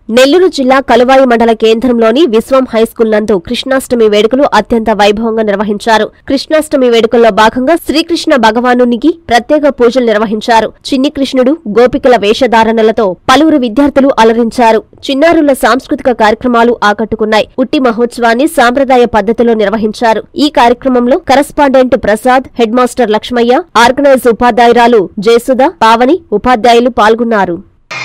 నెల్లూరు జిల్లా కలువాయి మండల కేంద్రంలోని విశ్వం హైస్కూల్ నందు కృష్ణాష్టమి వేడుకలు అత్యంత వైభవంగా నిర్వహించారు కృష్ణాష్టమి వేడుకల్లో భాగంగా శ్రీకృష్ణ భగవానునికి ప్రత్యేక పూజలు నిర్వహించారు చిన్ని కృష్ణుడు గోపికల వేషధారణలతో పలువురు విద్యార్థులు అలరించారు చిన్నారుల సాంస్కృతిక కార్యక్రమాలు ఆకట్టుకున్నాయి ఉట్టి మహోత్సవాన్ని సాంప్రదాయ పద్ధతిలో నిర్వహించారు ఈ కార్యక్రమంలో correspondent Prasad head master Lakshmaiah organise ఉపాధ్యాయురాలు జయసుధ పావని ఉపాధ్యాయులు పాల్గొన్నారు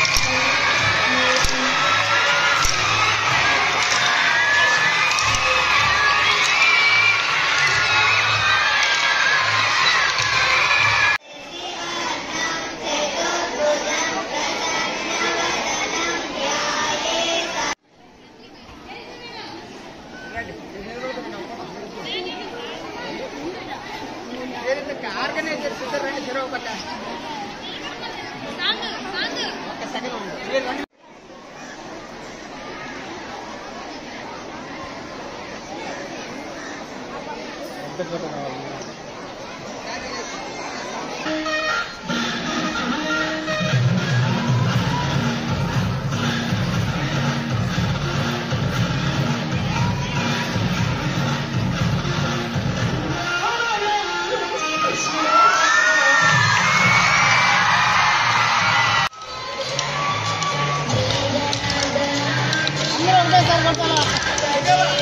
ఆర్గనైజర్స్ ఇద్దరు రండి చెరువు పట్ట ఒక సెకండ్ ఉండు. మీరు రండి. అందరూ ఒకటేసారి కొట్టాలా?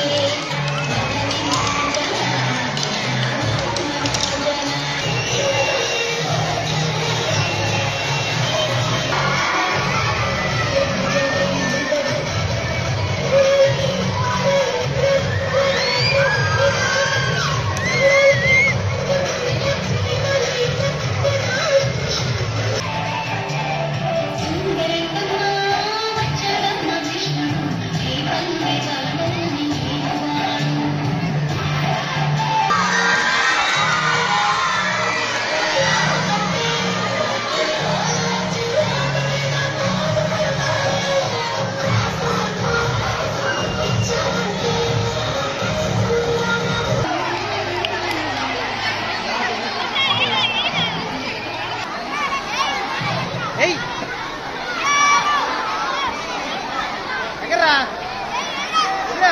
ఏయ్ ఎక్కడ్రా? ఇదిగో.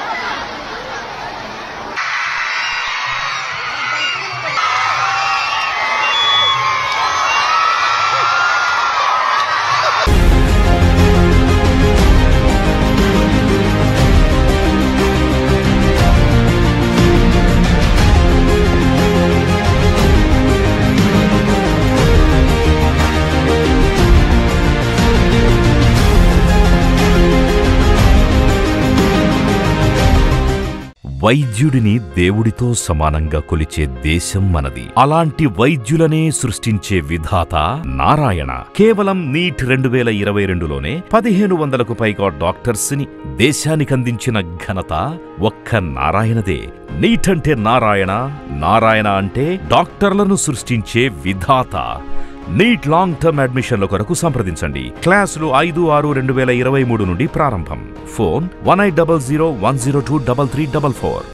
వైద్యుడిని దేవుడితో సమానంగా కొలిచే దేశం మనది అలాంటి వైద్యులనే సృష్టించే విధాత నారాయణ కేవలం నీట్ రెండు వేల ఇరవై రెండులోనే పదిహేను వందలకు పైగా డాక్టర్స్ ని దేశానికందించిన ఘనత ఒక్క నారాయణదే నీట్ అంటే నారాయణ నారాయణ అంటే డాక్టర్లను సృష్టించే విధాత నీట్ లాంగ్ టర్మ్ అడ్మిషన్ల కొరకు సంప్రదించండి క్లాసులు ఐదు ఆరు రెండు వేల ఇరవై మూడు నుండి ప్రారంభం phone one eight double zero one zero two double three double four